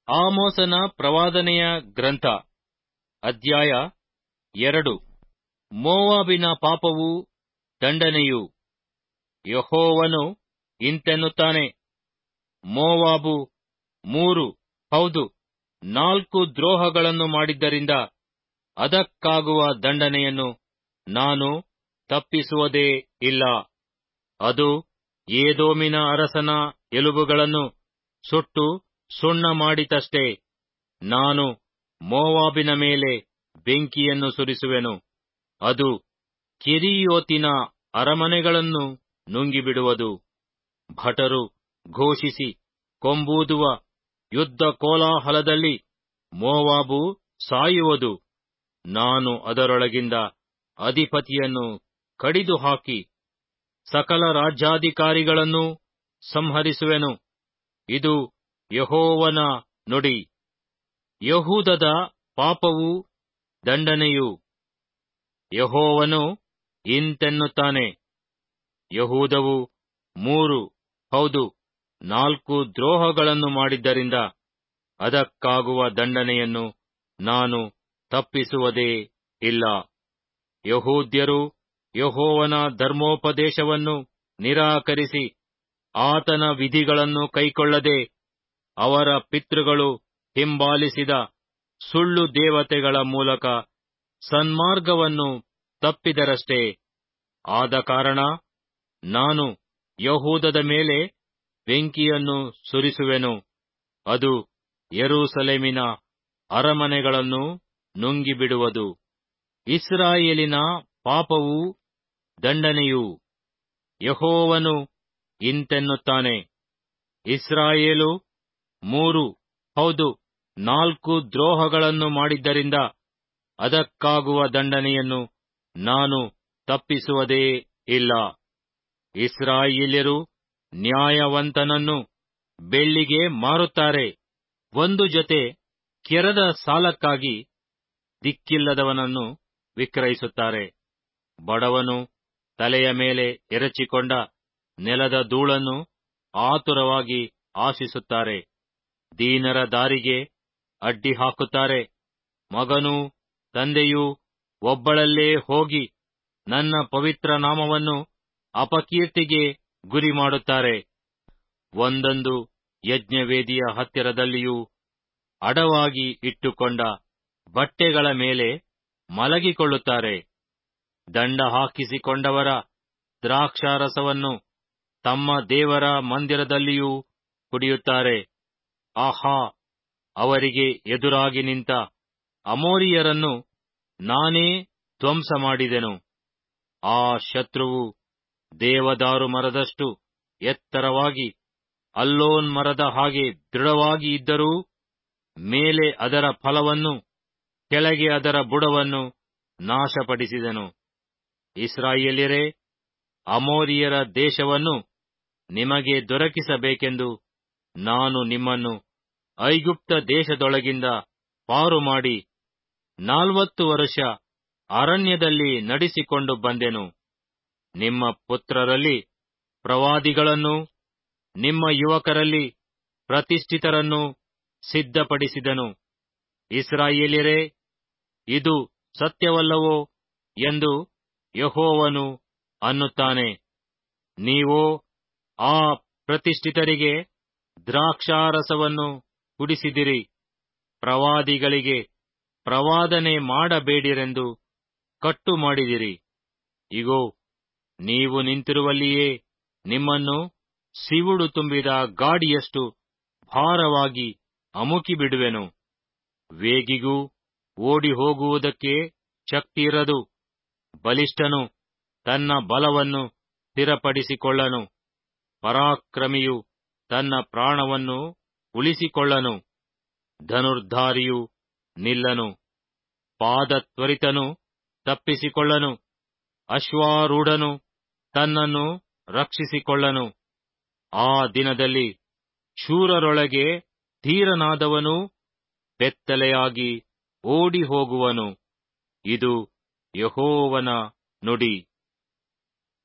ಆಮೋಸನ ಪ್ರವಾದನೆಯ ಗ್ರಂಥ ಅಧ್ಯಾಯ ಎರಡು ಮೋವಾಬಿನ ಪಾಪವೂ ದಂಡನೆಯು ಯಹೋವನು ಇಂತೆನ್ನುತ್ತಾನೆ ಮೋವಾಬು ಮೂರು ಹೌದು ನಾಲ್ಕು ದ್ರೋಹಗಳನ್ನು ಮಾಡಿದ್ದರಿಂದ ಅದಕ್ಕಾಗುವ ದಂಡನೆಯನ್ನು ನಾನು ತಪ್ಪಿಸುವುದೇ ಇಲ್ಲ ಅದು ಏದೋಮಿನ ಅರಸನ ಎಲುಬುಗಳನ್ನು ಸುಟ್ಟು ಸುಣ್ಣ ಮಾಡಿತಷ್ಟೇ ನಾನು ಮೋವಾಬಿನ ಮೇಲೆ ಬೆಂಕಿಯನ್ನು ಸುರಿಸುವೆನು ಅದು ಕೆರಿಯೋತಿನ ಅರಮನೆಗಳನ್ನು ನುಂಗಿಬಿಡುವುದು ಭಟರು ಘೋಷಿಸಿ ಕೊಂಬೂದುವ ಯುದ್ಧ ಕೋಲಾಹಲದಲ್ಲಿ ಮೋವಾಬು ಸಾಯುವುದು ನಾನು ಅದರೊಳಗಿಂದ ಅಧಿಪತಿಯನ್ನು ಕಡಿದು ಹಾಕಿ ಸಕಲ ರಾಜ್ಯಾಧಿಕಾರಿಗಳನ್ನೂ ಸಂಹರಿಸುವೆನು ಇದು ಯಹೋವನ ನುಡಿ ಯಹೂದದ ಪಾಪವೂ ದಂಡನೆಯು ಯಹೋವನು ಇಂತೆನ್ನುತ್ತಾನೆ ಯಹೂದವು ಮೂರು ಹೌದು ನಾಲ್ಕು ದ್ರೋಹಗಳನ್ನು ಮಾಡಿದ್ದರಿಂದ ಅದಕ್ಕಾಗುವ ದಂಡನೆಯನ್ನು ನಾನು ತಪ್ಪಿಸುವುದೇ ಇಲ್ಲ ಯಹೂದ್ಯರು ಯಹೋವನ ಧರ್ಮೋಪದೇಶವನ್ನು ನಿರಾಕರಿಸಿ ಆತನ ವಿಧಿಗಳನ್ನು ಕೈಕೊಳ್ಳದೆ ಅವರ ಪಿತೃಗಳು ಹಿಂಬಾಲಿಸಿದ ಸುಳ್ಳು ದೇವತೆಗಳ ಮೂಲಕ ಸನ್ಮಾರ್ಗವನ್ನು ತಪ್ಪಿದರಷ್ಟೇ ಆದ ಕಾರಣ ನಾನು ಯಹೂದದ ಮೇಲೆ ಬೆಂಕಿಯನ್ನು ಸುರಿಸುವೆನು ಅದು ಯೆರೂಸಲೇಮಿನ ಅರಮನೆಗಳನ್ನು ನುಂಗಿಬಿಡುವುದು ಇಸ್ರಾಯೇಲಿನ ಪಾಪವೂ ದಂಡನೆಯು ಯಹೋವನು ಇಂತೆನ್ನುತ್ತಾನೆ ಇಸ್ರಾಯೇಲು ಮೂರು ಹೌದು ನಾಲ್ಕು ದ್ರೋಹಗಳನ್ನು ಮಾಡಿದ್ದರಿಂದ ಅದಕ್ಕಾಗುವ ದಂಡನೆಯನ್ನು ನಾನು ತಪ್ಪಿಸುವುದೇ ಇಲ್ಲ ಇಸ್ರಾಯೇಲ್ಯರು ನ್ಯಾಯವಂತನನ್ನು ಬೆಳ್ಳಿಗೆ ಮಾರುತ್ತಾರೆ ಒಂದು ಜೊತೆ ಕೆರದ ಸಾಲಕ್ಕಾಗಿ ದಿಕ್ಕಿಲ್ಲದವನನ್ನು ವಿಕ್ರಯಿಸುತ್ತಾರೆ ಬಡವನು ತಲೆಯ ಮೇಲೆ ಎರಚಿಕೊಂಡ ನೆಲದ ಧೂಳನ್ನು ಆತುರವಾಗಿ ಆಶಿಸುತ್ತಾರೆ ದೀನರ ದಾರಿಗೆ ಅಡ್ಡಿ ಹಾಕುತ್ತಾರೆ ಮಗನೂ ತಂದೆಯೂ ಒಬ್ಬಳಲ್ಲೇ ಹೋಗಿ ನನ್ನ ಪವಿತ್ರ ನಾಮವನ್ನು ಅಪಕೀರ್ತಿಗೆ ಗುರಿ ಮಾಡುತ್ತಾರೆ ಒಂದೊಂದು ಯಜ್ಞವೇದಿಯ ಹತ್ತಿರದಲ್ಲಿಯೂ ಅಡವಾಗಿ ಇಟ್ಟುಕೊಂಡ ಬಟ್ಟೆಗಳ ಮೇಲೆ ಮಲಗಿಕೊಳ್ಳುತ್ತಾರೆ ದಂಡ ಹಾಕಿಸಿಕೊಂಡವರ ದ್ರಾಕ್ಷಾರಸವನ್ನು ತಮ್ಮ ದೇವರ ಮಂದಿರದಲ್ಲಿಯೂ ಕುಡಿಯುತ್ತಾರೆ ಆಹಾ ಅವರಿಗೆ ಎದುರಾಗಿ ನಿಂತ ಅಮೋರಿಯರನ್ನು ನಾನೇ ಧ್ವಂಸ ಮಾಡಿದೆನು ಆ ಶತ್ರುವು ದೇವದಾರು ಮರದಷ್ಟು ಎತ್ತರವಾಗಿ ಅಲ್ಲೋನ್ ಮರದ ಹಾಗೆ ದೃಢವಾಗಿ ಇದ್ದರೂ ಮೇಲೆ ಅದರ ಫಲವನ್ನು ಕೆಳಗೆ ಅದರ ಬುಡವನ್ನು ನಾಶಪಡಿಸಿದನು ಇಸ್ರಾಯೇಲ್ಯರೇ ಅಮೋರಿಯರ ದೇಶವನ್ನು ನಿಮಗೆ ದೊರಕಿಸಬೇಕೆಂದು ನಾನು ನಿಮ್ಮನ್ನು ಐಗುಪ್ತ ದೇಶದೊಳಗಿಂದ ಪಾರು ಮಾಡಿ ನಾಲ್ವತ್ತು ವರ್ಷ ಅರಣ್ಯದಲ್ಲಿ ನಡೆಸಿಕೊಂಡು ಬಂದೆನು ನಿಮ್ಮ ಪುತ್ರರಲ್ಲಿ ಪ್ರವಾದಿಗಳನ್ನು ನಿಮ್ಮ ಯುವಕರಲ್ಲಿ ಪ್ರತಿಷ್ಠಿತರನ್ನು ಸಿದ್ಧಪಡಿಸಿದನು ಇಸ್ರಾಯೇಲ್ಯರೇ ಇದು ಸತ್ಯವಲ್ಲವೋ ಎಂದು ಯಹೋವನು ಅನ್ನುತ್ತಾನೆ ನೀವೋ ಆ ಪ್ರತಿಷ್ಠಿತರಿಗೆ ದ್ರಾಕ್ಷಾರಸವನ್ನು ಕುಡಿಸಿದಿರಿ ಪ್ರವಾದಿಗಳಿಗೆ ಪ್ರವಾದನೆ ಮಾಡಬೇಡಿರೆಂದು ಕಟ್ಟು ಮಾಡಿದಿರಿ ಇಗೋ ನೀವು ನಿಂತಿರುವಲ್ಲಿಯೇ ನಿಮ್ಮನ್ನು ಸಿವುಡು ತುಂಬಿದ ಗಾಡಿಯಷ್ಟು ಭಾರವಾಗಿ ಅಮುಕಿಬಿಡುವೆನು ವೇಗಿಗೂ ಓಡಿ ಹೋಗುವುದಕ್ಕೆ ಶಕ್ತಿಯಿರದು ಬಲಿಷ್ಠನು ತನ್ನ ಬಲವನ್ನು ಸ್ಥಿರಪಡಿಸಿಕೊಳ್ಳನು ಪರಾಕ್ರಮಿಯು ತನ್ನ ಪ್ರಾಣವನ್ನು ಉಳಿಸಿಕೊಳ್ಳನು ಧನುರ್ಧಾರಿಯು ನಿಲ್ಲನು ಪಾದತ್ವರಿತನು ತಪ್ಪಿಸಿಕೊಳ್ಳನು ಅಶ್ವಾರೂಢನು ತನ್ನನ್ನು ರಕ್ಷಿಸಿಕೊಳ್ಳನು ಆ ದಿನದಲ್ಲಿ ಶೂರರೊಳಗೆ ಧೀರನಾದವನು ಬೆತ್ತಲೆಯಾಗಿ ಓಡಿ ಹೋಗುವನು ಇದು ಯಹೋವನ ನುಡಿ